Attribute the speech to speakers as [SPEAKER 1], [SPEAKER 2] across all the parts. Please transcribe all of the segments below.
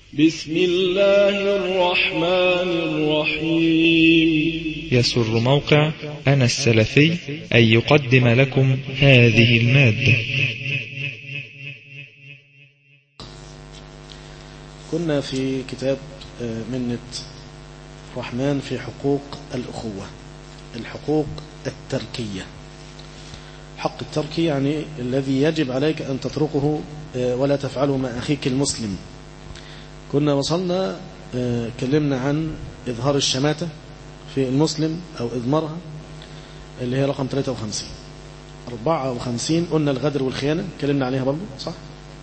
[SPEAKER 1] بسم الله الرحمن الرحيم
[SPEAKER 2] يسر موقع أنا السلفي أن يقدم لكم هذه المادة
[SPEAKER 3] كنا في كتاب منة الرحمن في حقوق الأخوة الحقوق التركية حق التركي يعني الذي يجب عليك أن تتركه ولا تفعله مع أخيك المسلم كنا وصلنا كلمنا عن إظهار الشماتة في المسلم أو إضمارها اللي هي رقم 53 54 قلنا الغدر والخيانة كلمنا عليها برضو صح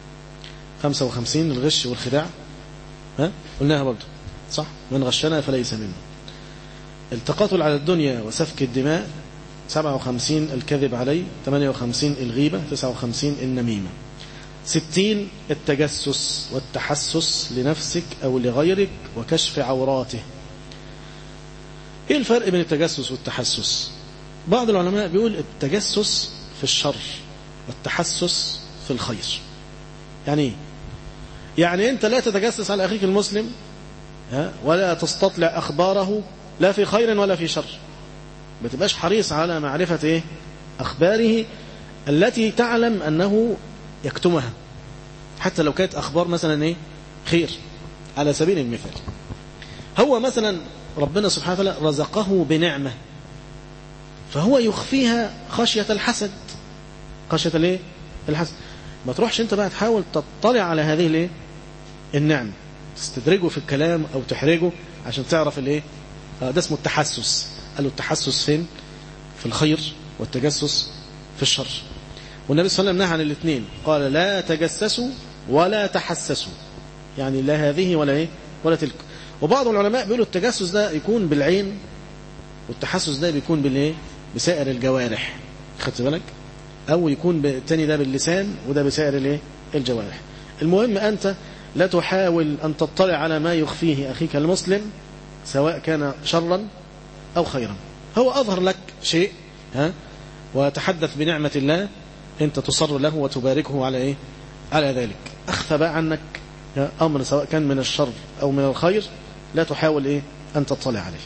[SPEAKER 3] 55 الغش والخداع ها قلناها برضو صح من غشنا فليس منه التقاتل على الدنيا وسفك الدماء 57 الكذب عليه 58 الغيبة 59 النميمة 60 التجسس والتحسس لنفسك أو لغيرك وكشف عوراته إيه الفرق بين التجسس والتحسس بعض العلماء بيقول التجسس في الشر والتحسس في الخير يعني إيه يعني أنت لا تتجسس على أخيك المسلم ولا تستطلع أخباره لا في خير ولا في شر ما تبقاش حريص على معرفة إيه؟ أخباره التي تعلم أنه يكتمها حتى لو كانت أخبار مثلا إيه؟ خير على سبيل المثال هو مثلا ربنا سبحانه وتعالى رزقه بنعمة فهو يخفيها خشية الحسد خشية الايه الحسد ما تروحش انت بقى تحاول تطلع على هذه الايه النعمة تستدرجه في الكلام او تحرجه عشان تعرف الايه ده اسمه التحسس قالوا التحسس فين في الخير والتجسس في الشر والنبي صلى الله عليه وسلم نهى عن الاثنين قال لا تجسسوا ولا تحسسوا يعني لا هذه ولا ايه ولا تلك وبعض العلماء بيقولوا التجسس ده يكون بالعين والتحسس ده بيكون بالايه بسائر الجوارح خدت بالك او يكون الثاني ده باللسان وده بسائر الايه الجوارح المهم انت لا تحاول ان تطلع على ما يخفيه اخيك المسلم سواء كان شرا أو خيرا هو أظهر لك شيء ها وتحدث بنعمة الله أنت تصر له وتباركه على إيه على ذلك أخفى بقى عنك أمر سواء كان من الشر أو من الخير لا تحاول إيه أن تطلع عليه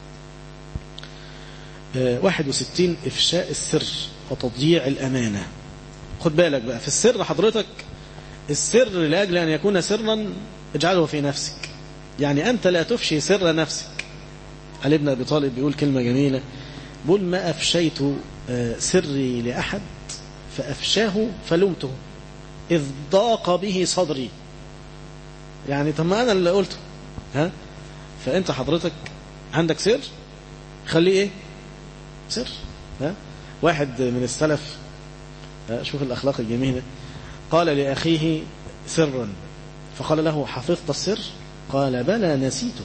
[SPEAKER 3] آه 61 إفشاء السر وتضييع الأمانة خد بالك بقى في السر حضرتك السر لأجل أن يكون سرا اجعله في نفسك يعني أنت لا تفشي سر نفسك علي ابن أبي طالب بيقول كلمة جميلة بيقول ما أفشيت سري لأحد فأفشاه فلمته إذ ضاق به صدري يعني طب ما أنا اللي قلته ها فأنت حضرتك عندك سر خليه إيه سر ها واحد من السلف شوف الأخلاق الجميلة قال لأخيه سرا فقال له حفظت السر قال بلى نسيته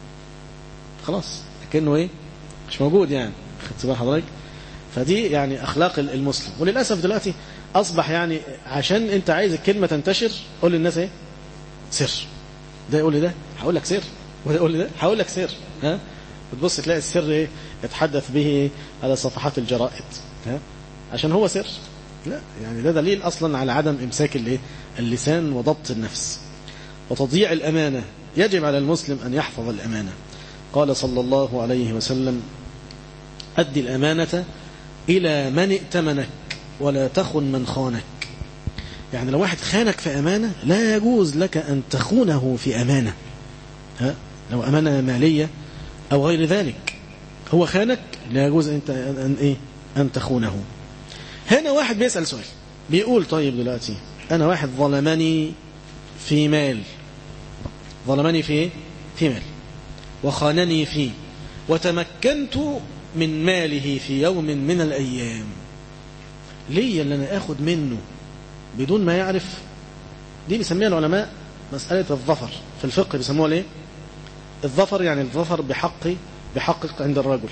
[SPEAKER 3] خلاص كأنه ايه مش موجود يعني خدت بال حضرتك فدي يعني اخلاق المسلم وللاسف دلوقتي اصبح يعني عشان انت عايز الكلمه تنتشر قول للناس ايه سر ده يقول لي ده هقول لك سر وده يقول لي ده هقول لك سر ها وتبص تلاقي السر ايه يتحدث به على صفحات الجرائد ها عشان هو سر لا يعني ده دليل اصلا على عدم امساك الايه اللسان وضبط النفس وتضييع الامانه يجب على المسلم ان يحفظ الامانه قال صلى الله عليه وسلم أدي الأمانة إلى من ائتمنك ولا تخن من خانك يعني لو واحد خانك في أمانة لا يجوز لك أن تخونه في أمانة ها؟ لو أمانة مالية أو غير ذلك هو خانك لا يجوز أنت أن, إيه؟ أن تخونه هنا واحد بيسأل سؤال بيقول طيب دلوقتي أنا واحد ظلمني في مال ظلمني في إيه؟ في مال وخانني فيه وتمكنت من ماله في يوم من الأيام ليه اللي أنا أخذ منه بدون ما يعرف دي بيسميها العلماء مسألة الظفر في الفقه بيسموها ليه الظفر يعني الظفر بحق بحقك عند الرجل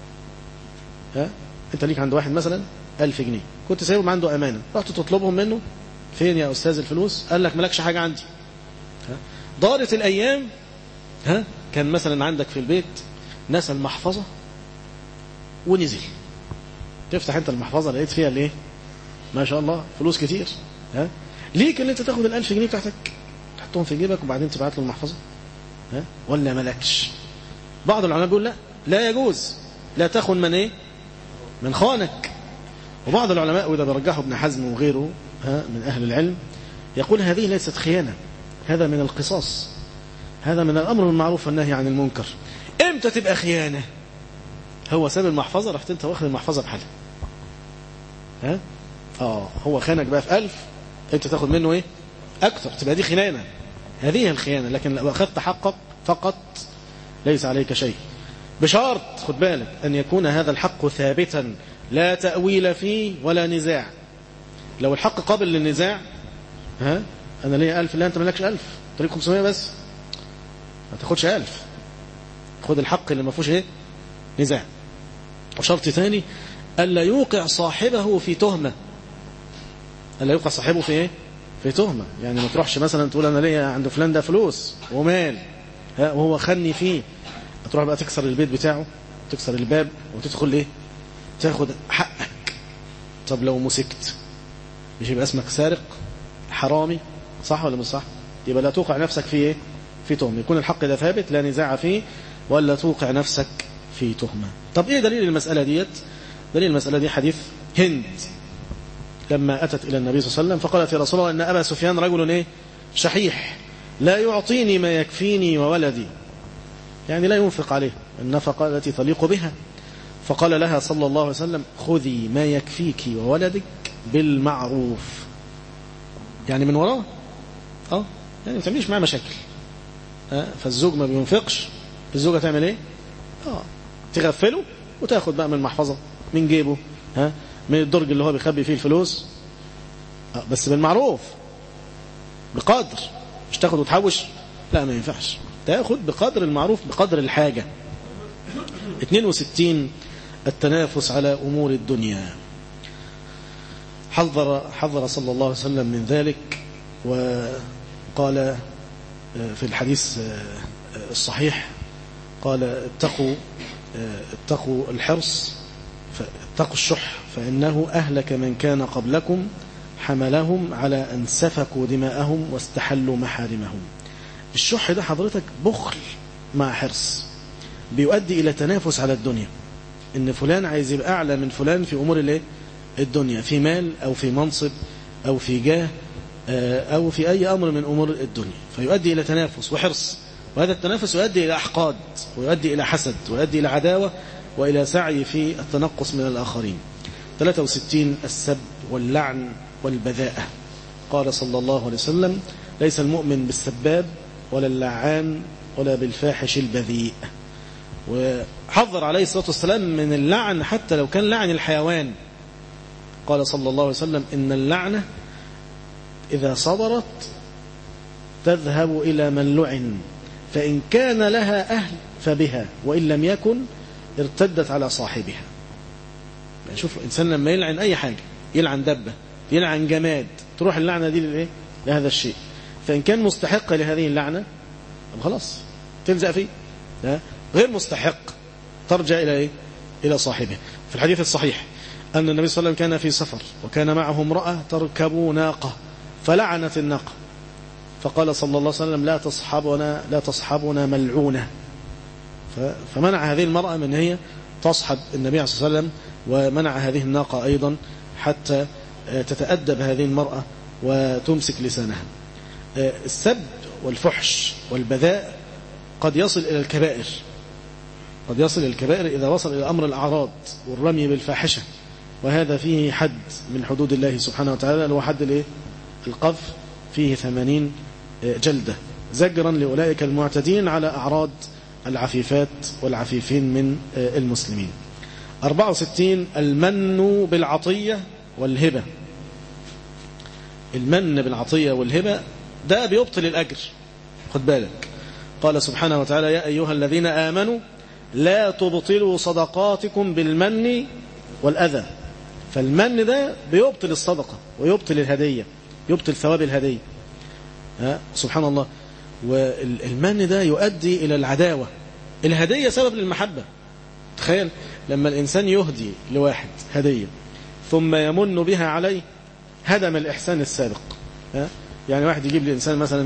[SPEAKER 3] ها انت ليك عند واحد مثلا ألف جنيه كنت سايبهم عنده أمانة رحت تطلبهم منه فين يا أستاذ الفلوس قال لك مالكش حاجة عندي ها دارت الأيام ها كان مثلا عندك في البيت نسى المحفظة ونزل تفتح انت المحفظة لقيت فيها الايه ما شاء الله فلوس كتير ها ليك اللي انت تاخد الألف جنيه بتاعتك تحطهم في جيبك وبعدين تبعت له المحفظة ها ولا ملكش بعض العلماء بيقول لا لا يجوز لا تخن من ايه من خانك وبعض العلماء وإذا برجحه ابن حزم وغيره ها من أهل العلم يقول هذه ليست خيانة هذا من القصاص هذا من الأمر بالمعروف والنهي عن المنكر امتى تبقى خيانة هو ساب المحفظة رحت انت واخد المحفظة بحالها ها اه هو خانك بقى في ألف انت تاخد منه ايه اكتر تبقى دي خيانة هذه الخيانة لكن لو اخذت حقك فقط ليس عليك شيء بشرط خد بالك أن يكون هذا الحق ثابتا لا تأويل فيه ولا نزاع لو الحق قابل للنزاع ها أنا ليا ألف لا أنت مالكش ألف تريد 500 بس ما تاخدش ألف خد الحق اللي ما فيهوش ايه نزاع وشرط ثاني ألا يوقع صاحبه في تهمة ألا يوقع صاحبه في ايه في تهمة يعني ما تروحش مثلا تقول أنا ليا عند فلان ده فلوس ومال ها وهو خني فيه تروح بقى تكسر البيت بتاعه تكسر الباب وتدخل ايه تاخد حقك طب لو مسكت مش يبقى اسمك سارق حرامي صح ولا مش صح يبقى لا توقع نفسك في ايه في تهمه يكون الحق ده ثابت لا نزاع فيه ولا توقع نفسك في تهمه طب ايه دليل المساله ديت دليل المساله دي حديث هند لما اتت الى النبي صلى الله عليه وسلم فقالت يا رسول الله ان ابا سفيان رجل ايه شحيح لا يعطيني ما يكفيني وولدي يعني لا ينفق عليه النفقة التي تليق بها فقال لها صلى الله عليه وسلم خذي ما يكفيك وولدك بالمعروف يعني من وراه اه يعني ما تعمليش معاه مشاكل آه فالزوج ما بينفقش الزوجة تعمل ايه اه تغفله وتاخد بقى من المحفظة من جيبه ها آه من الدرج اللي هو بيخبي فيه الفلوس آه بس بالمعروف بقدر مش تاخد وتحوش لا ما ينفعش تاخد بقدر المعروف بقدر الحاجة 62 التنافس على أمور الدنيا حذر حذر صلى الله عليه وسلم من ذلك وقال في الحديث الصحيح قال اتقوا اتقوا الحرص اتقوا الشح فإنه أهلك من كان قبلكم حملهم على أن سفكوا دماءهم واستحلوا محارمهم الشح ده حضرتك بخل مع حرص بيؤدي إلى تنافس على الدنيا إن فلان عايز يبقى أعلى من فلان في أمور الايه الدنيا في مال أو في منصب أو في جاه أو في أي أمر من أمور الدنيا فيؤدي إلى تنافس وحرص وهذا التنافس يؤدي إلى أحقاد ويؤدي إلى حسد ويؤدي إلى عداوة وإلى سعي في التنقص من الآخرين 63 السب واللعن والبذاءة قال صلى الله عليه وسلم ليس المؤمن بالسباب ولا اللعان ولا بالفاحش البذيء وحذر عليه الصلاة والسلام من اللعن حتى لو كان لعن الحيوان قال صلى الله عليه وسلم إن اللعنة إذا صدرت تذهب إلى من لعن فإن كان لها أهل فبها وإن لم يكن ارتدت على صاحبها يعني شوف الإنسان لما يلعن أي حاجة يلعن دبة يلعن جماد تروح اللعنة دي لإيه؟ لهذا الشيء فإن كان مستحق لهذه اللعنة خلاص تلزق فيه غير مستحق ترجع إلى إيه؟ إلى صاحبه في الحديث الصحيح أن النبي صلى الله عليه وسلم كان في سفر وكان معه امرأة تركب ناقة فلعنت الناقة فقال صلى الله عليه وسلم لا تصحبنا لا تصحبنا ملعونة فمنع هذه المرأة من هي تصحب النبي صلى الله عليه وسلم ومنع هذه الناقة أيضا حتى تتأدب هذه المرأة وتمسك لسانها السب والفحش والبذاء قد يصل إلى الكبائر قد يصل إلى الكبائر إذا وصل إلى أمر الأعراض والرمي بالفاحشة وهذا فيه حد من حدود الله سبحانه وتعالى هو حد الايه القذف فيه ثمانين جلدة زجرا لأولئك المعتدين على أعراض العفيفات والعفيفين من المسلمين 64 المن بالعطية والهبة المن بالعطية والهبة ده بيبطل الأجر خد بالك قال سبحانه وتعالى يا أيها الذين آمنوا لا تبطلوا صدقاتكم بالمن والأذى فالمن ده بيبطل الصدقة ويبطل الهدية يبطل ثواب الهدية ها سبحان الله والمن ده يؤدي إلى العداوة الهدية سبب للمحبة تخيل لما الإنسان يهدي لواحد هدية ثم يمن بها عليه هدم الإحسان السابق ها يعني واحد يجيب لإنسان مثلا إيه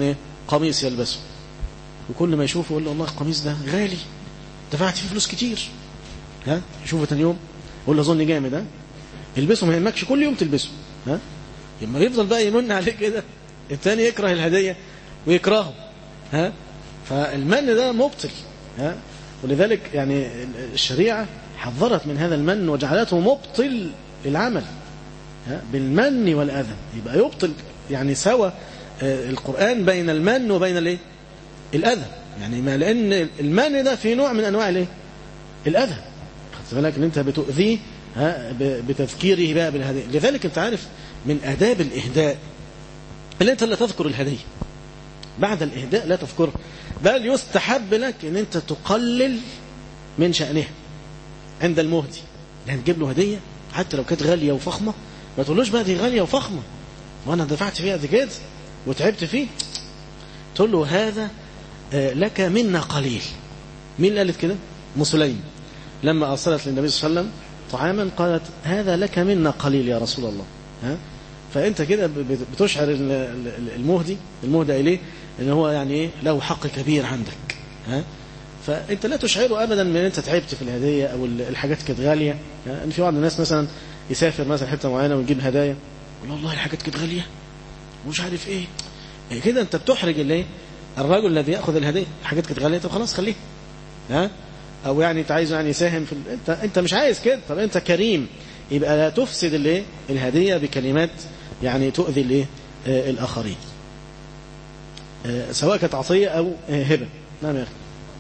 [SPEAKER 3] قميص يلبسه وكل ما يشوفه يقول له والله القميص ده غالي دفعت فيه فلوس كتير ها يشوفه تاني يوم يقول له اظن جامد ها البسه ما يهمكش كل يوم تلبسه ها لما يفضل بقى يمن عليه كده التاني يكره الهديه ويكرهه ها فالمن ده مبطل ها ولذلك يعني الشريعه حذرت من هذا المن وجعلته مبطل العمل ها بالمن والاذى يبقى يبطل يعني سوى القران بين المن وبين الايه الاذى يعني ما لان المن ده في نوع من انواع الايه الاذى خدت بالك ان انت بتؤذيه ها بتذكيره بقى بالهديه لذلك انت عارف من اداب الاهداء اللي انت لا تذكر الهديه بعد الاهداء لا تذكره بل يستحب لك ان انت تقلل من شانها عند المهدي يعني تجيب له هديه حتى لو كانت غاليه وفخمه ما تقولوش بقى دي غاليه وفخمه وانا دفعت فيها قد كده وتعبت فيه تقول له هذا لك منا قليل مين اللي قالت كده ام سليم لما ارسلت للنبي صلى الله عليه وسلم طعاما قالت هذا لك منا قليل يا رسول الله ها فانت كده بتشعر المهدي المهدى اليه ان هو يعني ايه له حق كبير عندك ها فانت لا تشعره ابدا من انت تعبت في الهديه او الحاجات كانت غاليه يعني في بعض الناس مثلا يسافر مثلا حته معينه ويجيب هدايا يقول والله الحاجات كانت غاليه ومش عارف ايه كده انت بتحرج الايه الرجل الذي ياخذ الهديه الحاجات كانت غاليه طب خلاص خليها ها او يعني انت عايزه يعني يساهم في ال... انت انت مش عايز كده طب انت كريم يبقى لا تفسد الايه الهديه بكلمات يعني تؤذي الايه آه الاخرين آه سواء كانت عطيه او آه هبه نعم يا اخي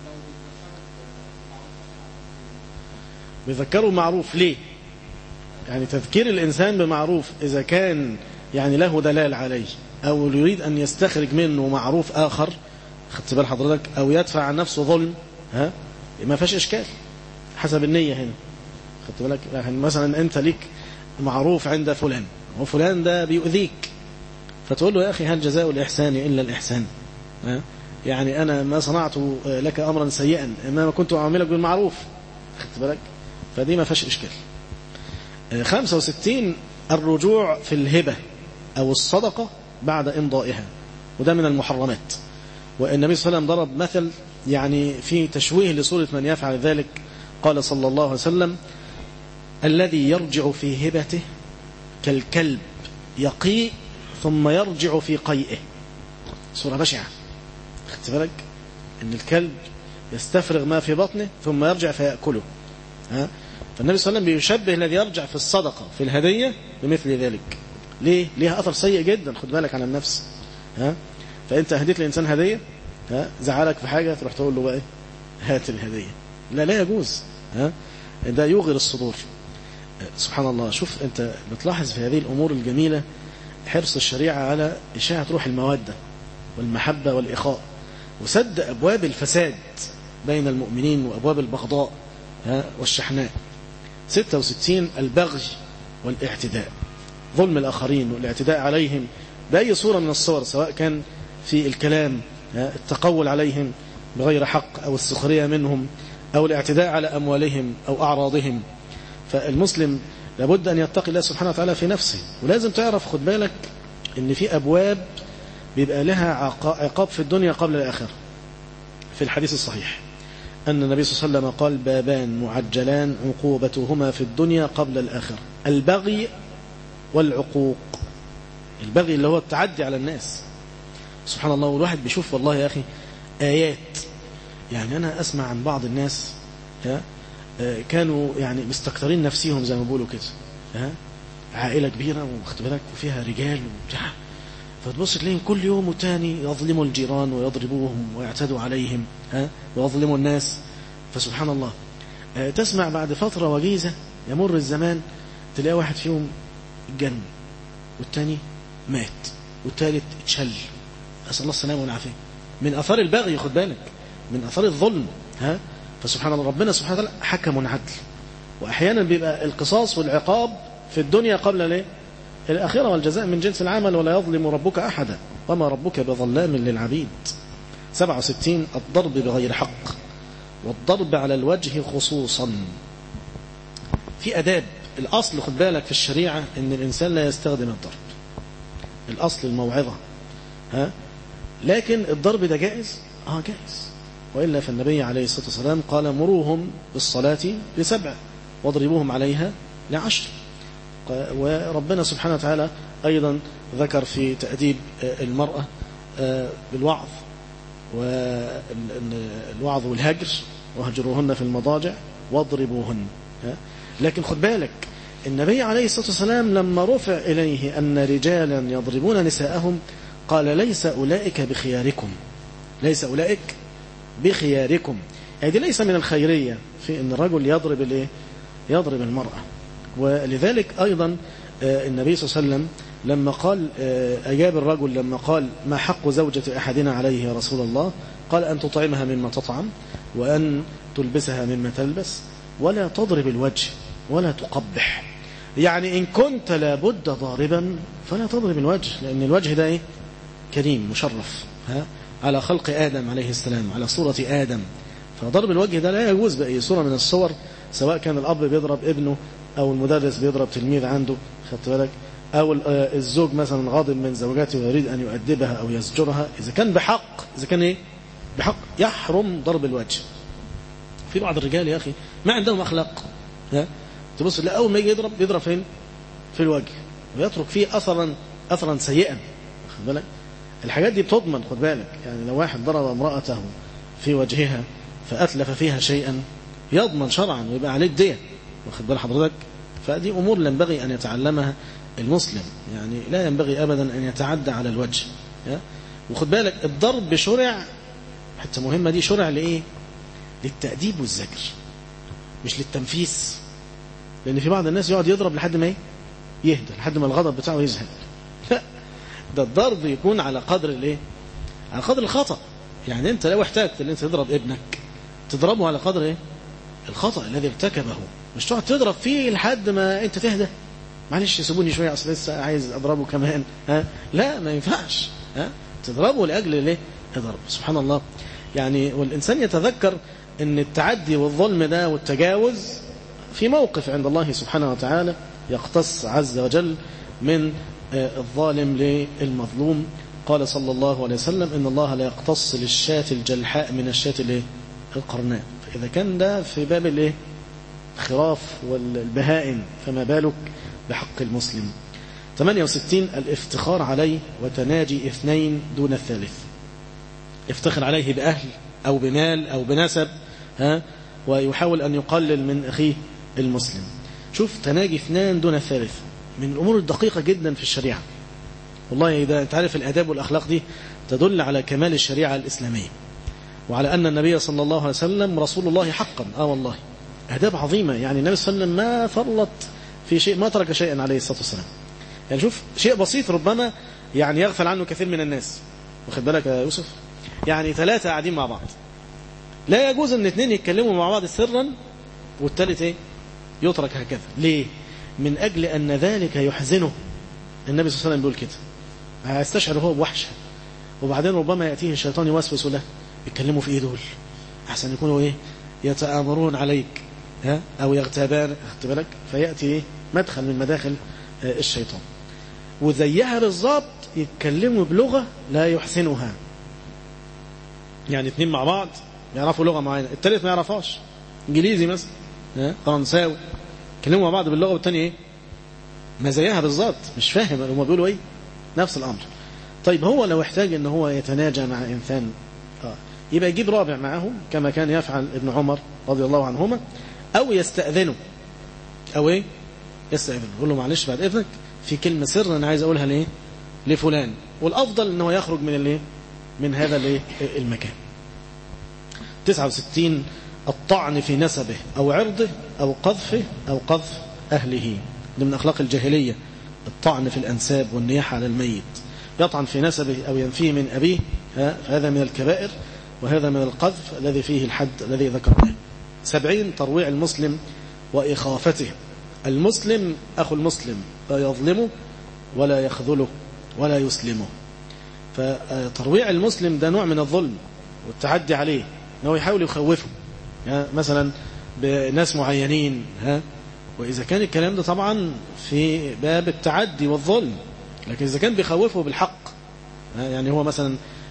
[SPEAKER 3] بيذكروا معروف ليه يعني تذكير الانسان بمعروف اذا كان يعني له دلال عليه او يريد ان يستخرج منه معروف اخر خدت بال حضرتك او يدفع عن نفسه ظلم ها ما فيهاش اشكال حسب النيه هنا خدت بالك يعني مثلا انت ليك معروف عند فلان وفلان ده بيؤذيك فتقول له يا اخي هل جزاء الاحسان الا الاحسان ها يعني انا ما صنعت لك امرا سيئا ما كنت اعاملك بالمعروف خدت بالك فدي ما فيهاش اشكال 65 الرجوع في الهبه او الصدقه بعد امضائها وده من المحرمات والنبي صلى الله عليه وسلم ضرب مثل يعني في تشويه لصورة من يفعل ذلك قال صلى الله عليه وسلم الذي يرجع في هبته كالكلب يقيء ثم يرجع في قيئه صورة بشعة خدت بالك ان الكلب يستفرغ ما في بطنه ثم يرجع فيأكله ها فالنبي صلى الله عليه وسلم بيشبه الذي يرجع في الصدقة في الهدية بمثل ذلك ليه؟ ليها أثر سيء جدا خد بالك عن النفس ها فأنت هديت لإنسان هدية ها زعلك في حاجة تروح تقول له بقى هات الهدية لا لا يجوز ها ده يوغر الصدور سبحان الله شوف أنت بتلاحظ في هذه الأمور الجميلة حرص الشريعة على إشاعة روح المودة والمحبة والإخاء وسد أبواب الفساد بين المؤمنين وأبواب البغضاء ها والشحناء 66 البغي والاعتداء ظلم الآخرين والاعتداء عليهم بأي صورة من الصور سواء كان في الكلام التقول عليهم بغير حق أو السخرية منهم أو الاعتداء على أموالهم أو أعراضهم فالمسلم لابد أن يتقي الله سبحانه وتعالى في نفسه ولازم تعرف خد بالك أن في أبواب بيبقى لها عقاب في الدنيا قبل الآخرة في الحديث الصحيح أن النبي صلى الله عليه وسلم قال بابان معجلان عقوبتهما في الدنيا قبل الآخرة البغي والعقوق البغي اللي هو التعدي على الناس سبحان الله والواحد بيشوف والله يا أخي آيات يعني أنا أسمع عن بعض الناس ها كانوا يعني مستكترين نفسيهم زي ما بيقولوا كده ها عائلة كبيرة واخد بالك وفيها رجال وبتاع فتبص تلاقيهم كل يوم وتاني يظلموا الجيران ويضربوهم ويعتدوا عليهم ها ويظلموا الناس فسبحان الله تسمع بعد فترة وجيزة يمر الزمان تلاقي واحد فيهم اتجن والتاني مات والتالت اتشل أسأل الله السلامة والعافية من أثار البغي خد بالك من أثار الظلم ها فسبحان الله ربنا سبحانه وتعالى حكم عدل وأحيانا بيبقى القصاص والعقاب في الدنيا قبل ليه الآخرة والجزاء من جنس العمل ولا يظلم ربك أحدا وما ربك بظلام للعبيد 67 الضرب بغير حق والضرب على الوجه خصوصا في أداب الأصل خد بالك في الشريعة أن الإنسان لا يستخدم الضرب الأصل الموعظة ها لكن الضرب ده جائز اه جائز وإلا فالنبي عليه الصلاة والسلام قال مروهم بالصلاة لسبع واضربوهم عليها لعشر وربنا سبحانه وتعالى أيضا ذكر في تأديب المرأة بالوعظ والوعظ والهجر وهجروهن في المضاجع واضربوهن لكن خد بالك النبي عليه الصلاة والسلام لما رفع إليه أن رجالا يضربون نساءهم قال ليس أولئك بخياركم ليس أولئك بخياركم هذه ليس من الخيرية في أن الرجل يضرب الايه يضرب المرأة ولذلك أيضا النبي صلى الله عليه وسلم لما قال أجاب الرجل لما قال ما حق زوجة أحدنا عليه يا رسول الله قال أن تطعمها مما تطعم وأن تلبسها مما تلبس ولا تضرب الوجه ولا تقبح يعني إن كنت لابد ضاربا فلا تضرب الوجه لأن الوجه ده إيه؟ كريم مشرف ها؟ على خلق آدم عليه السلام على صورة آدم فضرب الوجه ده لا يجوز بأي صورة من الصور سواء كان الأب بيضرب ابنه أو المدرس بيضرب تلميذ عنده خدت بالك أو الزوج مثلا غاضب من زوجاته ويريد أن يؤدبها أو يزجرها إذا كان بحق إذا كان إيه بحق يحرم ضرب الوجه في بعض الرجال يا أخي ما عندهم أخلاق ها تبص لا أول ما يجي يضرب يضرب فين في الوجه ويترك فيه أثرا أثرا سيئا خد بالك الحاجات دي بتضمن خد بالك يعني لو واحد ضرب امرأته في وجهها فأتلف فيها شيئا يضمن شرعا ويبقى عليه الدية واخد بال حضرتك فدي أمور ينبغي أن يتعلمها المسلم يعني لا ينبغي أبدا أن يتعدى على الوجه وخد بالك الضرب شرع حتى مهمة دي شرع لإيه للتأديب والزجر مش للتنفيس لأن في بعض الناس يقعد يضرب لحد ما يهدى لحد ما الغضب بتاعه يزهد لا ده الضرب يكون على قدر الايه على قدر الخطأ يعني انت لو احتاجت ان انت تضرب ابنك تضربه على قدر ايه الخطأ الذي ارتكبه مش تقعد تضرب فيه لحد ما انت تهدى معلش سيبوني شويه اصل لسه عايز اضربه كمان ها لا ما ينفعش ها تضربه لاجل الايه اضرب سبحان الله يعني والانسان يتذكر ان التعدي والظلم ده والتجاوز في موقف عند الله سبحانه وتعالى يقتص عز وجل من الظالم للمظلوم قال صلى الله عليه وسلم إن الله لا يقتص للشاة الجلحاء من الشاة القرناء فإذا كان ده في باب الايه الخراف والبهائم فما بالك بحق المسلم 68 الافتخار عليه وتناجي اثنين دون الثالث يفتخر عليه بأهل أو بمال أو بنسب ها ويحاول أن يقلل من أخيه المسلم شوف تناجي اثنان دون الثالث من الأمور الدقيقة جدا في الشريعة والله إذا أنت عارف الآداب والأخلاق دي تدل على كمال الشريعة الإسلامية وعلى أن النبي صلى الله عليه وسلم رسول الله حقا آه والله آداب عظيمة يعني النبي صلى الله عليه وسلم ما فرط في شيء ما ترك شيئا عليه الصلاة والسلام يعني شوف شيء بسيط ربما يعني يغفل عنه كثير من الناس واخد بالك يا يوسف يعني ثلاثة قاعدين مع بعض لا يجوز ان اثنين يتكلموا مع بعض سرا والثالث ايه يترك هكذا ليه من أجل أن ذلك يحزنه النبي صلى الله عليه وسلم بيقول كده هيستشعر هو بوحشة وبعدين ربما يأتيه الشيطان يوسوس له يتكلموا في ايه دول أحسن يكونوا ايه يتآمرون عليك ها أو يغتابان اخد بالك فيأتي ايه مدخل من مداخل الشيطان وزيها بالظبط يتكلموا بلغة لا يحسنها يعني اثنين مع بعض يعرفوا لغة معينة الثالث ما يعرفهاش انجليزي مثلا فرنساوي يتكلموا مع بعض باللغة والتاني ايه ما زيها بالظبط مش فاهم هم بيقولوا ايه نفس الامر طيب هو لو احتاج ان هو يتناجى مع انسان آه. يبقى يجيب رابع معه كما كان يفعل ابن عمر رضي الله عنهما او يستأذنه او ايه يستأذنه يقول له معلش بعد اذنك في كلمة سر انا عايز اقولها لايه لفلان والافضل ان هو يخرج من الايه من هذا الايه المكان 69 الطعن في نسبه أو عرضه أو قذفه أو قذف أهله ده من أخلاق الجاهلية الطعن في الأنساب والنياحة على الميت يطعن في نسبه أو ينفيه من أبيه هذا من الكبائر وهذا من القذف الذي فيه الحد الذي ذكرناه سبعين ترويع المسلم وإخافته المسلم أخو المسلم لا يظلمه ولا يخذله ولا يسلمه فترويع المسلم ده نوع من الظلم والتعدي عليه أنه يحاول يخوفه يعني مثلا بناس معينين ها وإذا كان الكلام ده طبعا في باب التعدي والظلم لكن إذا كان بيخوفه بالحق يعني هو مثلا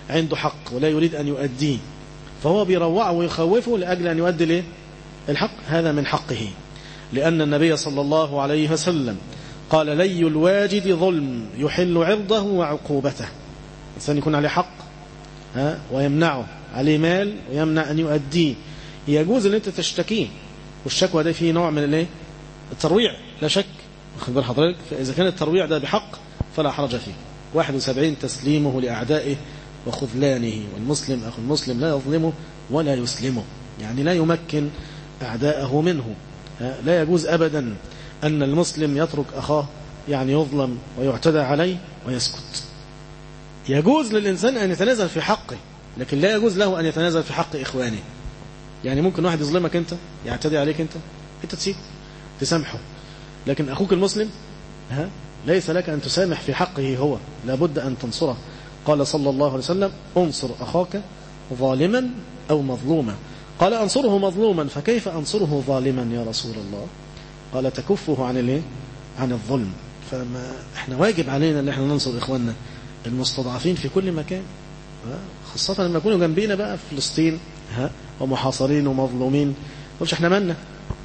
[SPEAKER 3] عنده حق ولا يريد أن يؤديه فهو بيروعه ويخوفه لأجل أن يؤدي له الحق هذا من حقه لأن النبي صلى الله عليه وسلم قال لي الواجد ظلم يحل عرضه وعقوبته الإنسان يكون عليه حق ها ويمنعه عليه مال ويمنع أن يؤديه يجوز أن أنت تشتكيه والشكوى ده فيه نوع من الايه الترويع لا شك واخد بال حضرتك فإذا كان الترويع ده بحق فلا حرج فيه 71 تسليمه لأعدائه وخذلانه والمسلم أخو المسلم لا يظلمه ولا يسلمه يعني لا يمكن أعداءه منه لا يجوز أبدا أن المسلم يترك أخاه يعني يظلم ويعتدى عليه ويسكت يجوز للإنسان أن يتنازل في حقه لكن لا يجوز له أن يتنازل في حق إخوانه يعني ممكن واحد يظلمك أنت يعتدي عليك أنت أنت تسيب تسامحه لكن أخوك المسلم ها ليس لك أن تسامح في حقه هو لابد أن تنصره قال صلى الله عليه وسلم انصر أخاك ظالما أو مظلوما قال أنصره مظلوما فكيف أنصره ظالما يا رسول الله قال تكفه عن الايه عن الظلم فما احنا واجب علينا ان احنا ننصر اخواننا المستضعفين في كل مكان خاصة لما يكونوا جنبينا بقى في فلسطين ها ومحاصرين ومظلومين قلش احنا مالنا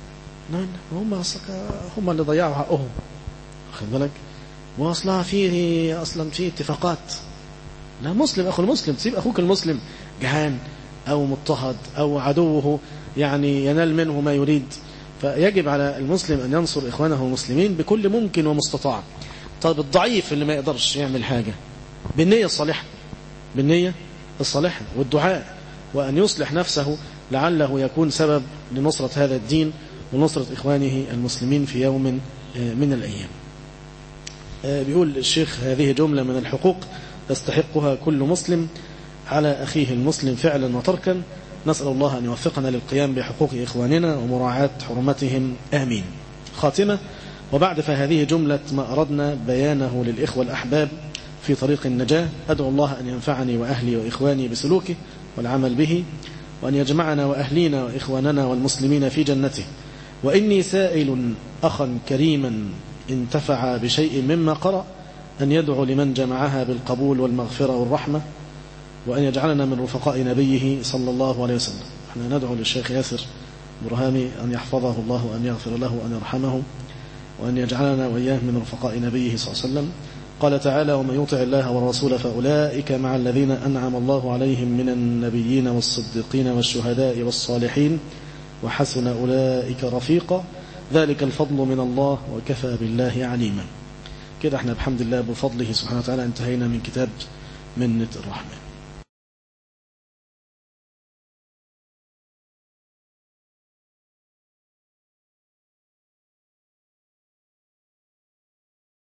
[SPEAKER 3] هم هم اللي ضيعوا حقهم واخد بالك واصلها فيه اصلا في اتفاقات لا مسلم اخو المسلم تسيب اخوك المسلم جهان او مضطهد او عدوه يعني ينال منه ما يريد فيجب على المسلم أن ينصر إخوانه المسلمين بكل ممكن ومستطاع طب الضعيف اللي ما يقدرش يعمل حاجة بالنية الصالحة بالنية الصالحة والدعاء وأن يصلح نفسه لعله يكون سبب لنصرة هذا الدين ونصرة إخوانه المسلمين في يوم من الأيام بيقول الشيخ هذه جملة من الحقوق يستحقها كل مسلم على أخيه المسلم فعلا وتركا نسأل الله أن يوفقنا للقيام بحقوق إخواننا ومراعاة حرمتهم آمين خاتمة وبعد فهذه جملة ما أردنا بيانه للإخوة الأحباب في طريق النجاة أدعو الله أن ينفعني وأهلي وإخواني بسلوكه والعمل به وأن يجمعنا وأهلينا وإخواننا والمسلمين في جنته وإني سائل أخا كريما انتفع بشيء مما قرأ أن يدعو لمن جمعها بالقبول والمغفرة والرحمة وأن يجعلنا من رفقاء نبيه صلى الله عليه وسلم احنا ندعو للشيخ ياسر برهامي أن يحفظه الله وأن يغفر له وأن يرحمه وأن يجعلنا وإياه من رفقاء نبيه صلى الله عليه وسلم قال تعالى ومن يطع الله والرسول فأولئك مع الذين أنعم الله عليهم من النبيين والصديقين والشهداء والصالحين وحسن أولئك رفيقا ذلك الفضل من الله وكفى بالله عليما كده احنا بحمد الله بفضله سبحانه وتعالى انتهينا من كتاب منة الرحمن